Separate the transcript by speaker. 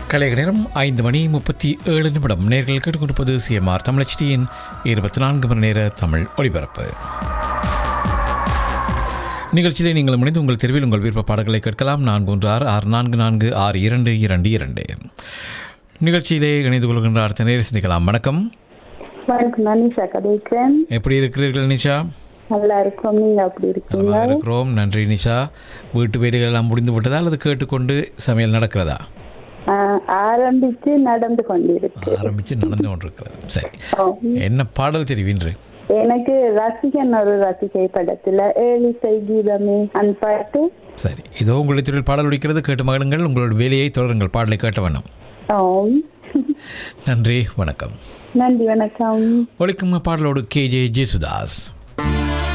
Speaker 1: கலைக நேரம் ஐந்து மணி முப்பத்தி ஏழு நிமிடம் நேர்கள் கேட்டுக்கொண்டிருப்பது சிஎம்ஆர் தமிழச்சியின் இருபத்தி நான்கு மணி நேர தமிழ் ஒளிபரப்பு நிகழ்ச்சியிலே நீங்கள் முனைந்து உங்கள் தெருவில் உங்கள் விருப்ப பாடல்களை கேட்கலாம் நான்கு ஒன்று ஆறு ஆறு நான்கு நான்கு ஆறு இரண்டு இரண்டு இரண்டு நிகழ்ச்சியிலே இணைந்து கொள்கின்ற அடுத்த நேரம் சிந்திக்கலாம் வணக்கம்
Speaker 2: வணக்கம் நான் நிஷா கதைக்கிறேன்
Speaker 1: எப்படி இருக்கிறீர்கள் நிஷா
Speaker 2: நல்லா இருக்கோம் நீங்க அப்படி இருக்கீங்க
Speaker 1: நலமாக இருக்கிறோம் நன்றி நிஷா வீட்டு வேலைகள் எல்லாம் முடிந்து விட்டதா அல்லது கேட்டுக்கொண்டு சமையல் நடக்கிறதா
Speaker 2: ஆஹ், ஆரம்பிச்சு நடந்து கொண்டிருக்கு
Speaker 1: ஆரம்பித்து நடந்து கொண்டிருக்கிறது சரி
Speaker 2: ஆம்.
Speaker 1: என்ன பாடல் தெரிவின்று
Speaker 2: எனக்கு ரசிகன் ஒரு ரசிகை படத்துல ஏழிசை கீதமே அந்த பாட்டு
Speaker 1: சரி இதோ உங்களுடைய தொழில் பாடல் ஒலிக்கிறது கேட்டு மகளுங்கள் உங்களோட வேலையை தொடருங்கள் பாடலை கேட்ட வண்ணம்
Speaker 2: ஆம்.
Speaker 1: நன்றி வணக்கம்
Speaker 2: நன்றி வணக்கம்
Speaker 1: ஒலிக்கும் பாடலோடு கே ஜே ஜேசுதாஸ்